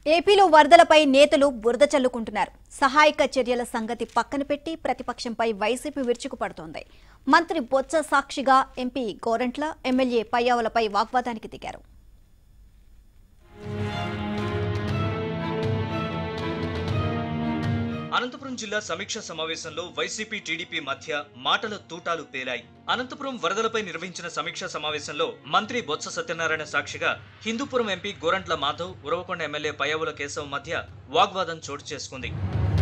ఏపీలో వరదలపై నేతలు బురద చల్లుకుంటున్నారు సహాయక చర్యల సంగతి పక్కన పెట్టి ప్రతిపక్షంపై వైసీపీ విరుచుకుపడుతోంది మంత్రి బొత్స సాక్షిగా ఎంపీ గోరంట్ల ఎమ్మెల్యే పయ్యావులపై వాగ్వాదానికి దిగారు అనంతపురం జిల్లా సమీక్ష సమావేశంలో వైసీపీ టీడీపీ మధ్య మాటల తూటాలు పేలాయి అనంతపురం వరదలపై నిర్వహించిన సమీక్ష సమావేశంలో మంత్రి బొత్స సత్యనారాయణ సాక్షిగా హిందూపురం ఎంపీ గోరంట్ల మాధవ్ ఉరవకొండ ఎమ్మెల్యే పయ్యావుల కేశవ్ మధ్య వాగ్వాదం చోటు చేసుకుంది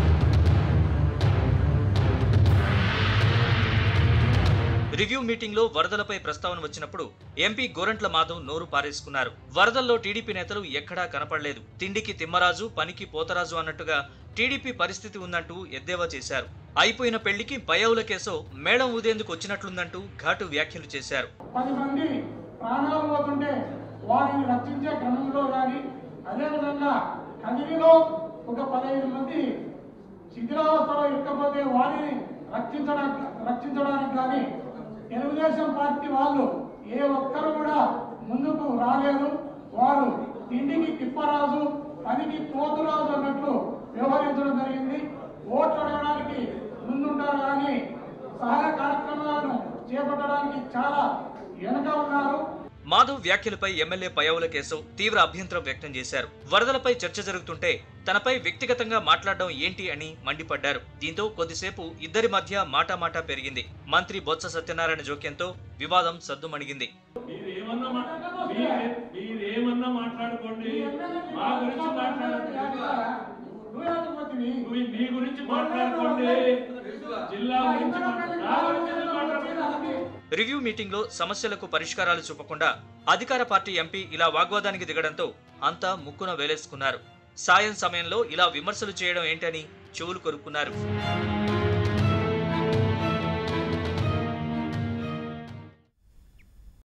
రివ్యూ మీటింగ్ లో వరదలపై ప్రస్తావన వచ్చినప్పుడు ఎంపీ గోరంట్ల మాధవ్ నోరు పారేసుకున్నారు వరదల్లో టీడీపీ నేతలు ఎక్కడా కనపడలేదు తిండికి తిమ్మరాజు పనికి పోతరాజు అన్నట్టుగా టీడీపీ పరిస్థితి ఉందంటూ ఎద్దేవా చేశారు అయిపోయిన పెళ్లికి పయ్యవుల కేసో మేళం ఊదేందుకు వచ్చినట్లుందంటూ ఘాటు వ్యాఖ్యలు చేశారు పది మంది ప్రాణాలు పోతుంటే వారిని రక్షించే క్రమంలో కానీ అదేవిధంగా కదిరిలో ఒక పదహైదు మంది శిథిలావస్థలో ఇకపోతే వారిని రక్షించడానికి రక్షించడానికి కానీ తెలుగుదేశం పార్టీ వాళ్ళు ఏ ఒక్కరు కూడా ముందుకు రాలేదు వారు తిండికి తిప్పరాజు పనికి పోతురాజు అన్నట్లు వ్యవహరించడం జరిగింది ఓట్లు అడగడానికి ముందుంటారు కానీ సహాయ కార్యక్రమాలను చేపట్టడానికి చాలా వెనక ఉన్నారు మాధవ్ వ్యాఖ్యలపై ఎమ్మెల్యే పయ్యవుల కేశవ్ తీవ్ర అభ్యంతరం వ్యక్తం చేశారు వరదలపై చర్చ జరుగుతుంటే తనపై వ్యక్తిగతంగా మాట్లాడడం ఏంటి అని మండిపడ్డారు దీంతో కొద్దిసేపు ఇద్దరి మధ్య మాటామాటా పెరిగింది మంత్రి బొత్స సత్యనారాయణ జోక్యంతో వివాదం సద్దుమణిగింది మీరు ఏమన్నా మా- మీరు- మీరు ఏమన్నా మాట్లాడుకోండి మా గురించి మాట్లాడండి మీ మీ గురించి మాట్లాడుకోండి జిల్లా గురించి మాట్లాడండి నా గురించి ఎందుకు మాట్లాడుతున్నారు? రివ్యూ మీటింగ్ లో సమస్యలకు పరిష్కారాలు చూపకుండా అధికార పార్టీ ఎంపీ ఇలా వాగ్వాదానికి దిగడంతో అంతా ముక్కున వేలేసుకున్నారు సాయం సమయంలో ఇలా విమర్శలు చేయడం ఏంటని చెవులు కొరుక్కున్నారు